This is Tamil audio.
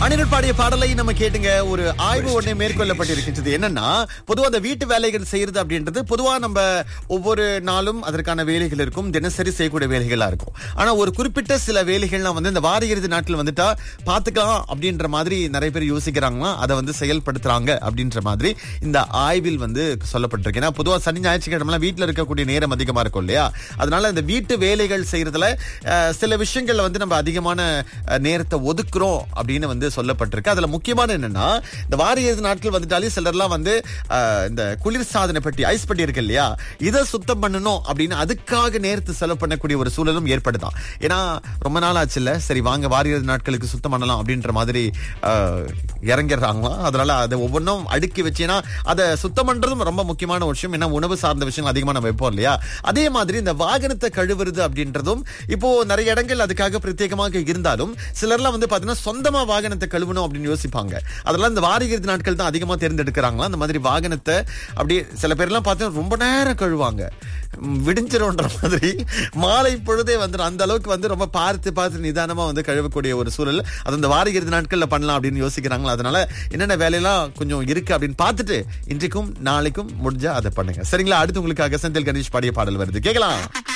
அனிருத் பாடிய பாடலை நம்ம கேட்டுங்க ஒரு ஆய்வு ஒண்ணே மேற்கொள்ளப்பட்டிருக்கின்றது என்னன்னா பொதுவா அந்த வீட்டு வேலைகள் செய்யறது அப்படின்றது பொதுவா நம்ம ஒவ்வொரு நாளும் அதற்கான வேலைகள் இருக்கும் தினசரி செய்யக்கூடிய வேலைகளா இருக்கும் ஆனா ஒரு குறிப்பிட்ட சில வேலைகள்லாம் வந்து இந்த வார இறுதி நாட்கள் வந்துட்டா பாத்துக்கலாம் அப்படின்ற மாதிரி நிறைய பேர் யோசிக்கிறாங்களாம் அதை வந்து செயல்படுத்துறாங்க அப்படின்ற மாதிரி இந்த ஆய்வில் வந்து சொல்லப்பட்டிருக்கு ஏன்னா பொதுவா சனி ஞாயிற்றுக்கிழமை வீட்டுல இருக்கக்கூடிய நேரம் அதிகமா இருக்கும் இல்லையா அதனால இந்த வீட்டு வேலைகள் செய்யறதுல அஹ், சில விஷயங்கள்ல வந்து நம்ம அதிகமான அஹ், நேரத்தை ஒதுக்குறோம் அப்படின்னு வந்து சொல்லப்பட்டிருக்கு அதுல முக்கியமான என்னன்னா இந்த வார இறுதி நாட்கள் வந்துட்டாலே சிலர்லாம் வந்து அஹ், இந்த குளிர் சாதன பெட்டி ஐஸ் பெட்டி இருக்கு இல்லையா இதை சுத்தம் பண்ணணும் அப்படின்னு அதுக்காக நேரத்தை செலவு பண்ணக்கூடிய ஒரு சூழலும் ஏற்படுதான் ஏன்னா ரொம்ப நாள் ஆச்சு இல்ல சரி வாங்க வார இறுதி நாட்களுக்கு சுத்தம் பண்ணலாம் அப்படின்ற மாதிரி அஹ், இறங்கிடுறாங்களாம் அதனால அதை ஒவ்வொன்றும் அடுக்கி வச்சேன்னா அதை சுத்தம் பண்றதும் ரொம்ப முக்கியமான ஒரு விஷயம் ஏன்னா உணவு சார்ந்த விஷயங்கள் அதிகமா நம்ம வைப்போம் இல்லையா அதே மாதிரி இந்த வாகனத்தை கழுவுறது அப்படின்றதும் இப்போ நிறைய இடங்கள் அதுக்காக பிரத்யேகமாக இருந்தாலும் சிலர்லாம் வந்து பாத்தீங்கன்னா சொந்தமா வாகனத்தை கழுவணும் அப்படின்னு யோசிப்பாங்க அதெல்லாம் இந்த வார இறுதி நாட்கள் தான் அதிகமா தேர்ந்தெடுக்கிறாங்களா அந்த மாதிரி வாகனத்தை அப்படியே சில பேர்லாம் பார்த்தீங்கன்னா ரொம்ப நேரம் கழுவாங்க ம், விடிஞ்சிரும்ன்ற மாதிரி மாலை பொழுதே வந்துடும் அந்த அளவுக்கு வந்து ரொம்ப பார்த்து பார்த்து நிதானமா வந்து கழுவக்கூடிய ஒரு சூழல் அது இந்த வார இறுதி நாட்கள்ல பண்ணலாம் அப்படின்னு யோசிக்கிறாங்களா அதனால என்னென்ன வேலையெல்லாம் கொஞ்சம் இருக்கு அப்படின்னு பார்த்துட்டு இன்றைக்கும் நாளைக்கும் முடிஞ்சா அதை பண்ணுங்க சரிங்களா அடுத்து உங்களுக்காக செந்தில் கணேஷ் பாடிய பாடல் வருது கேட்கலாம்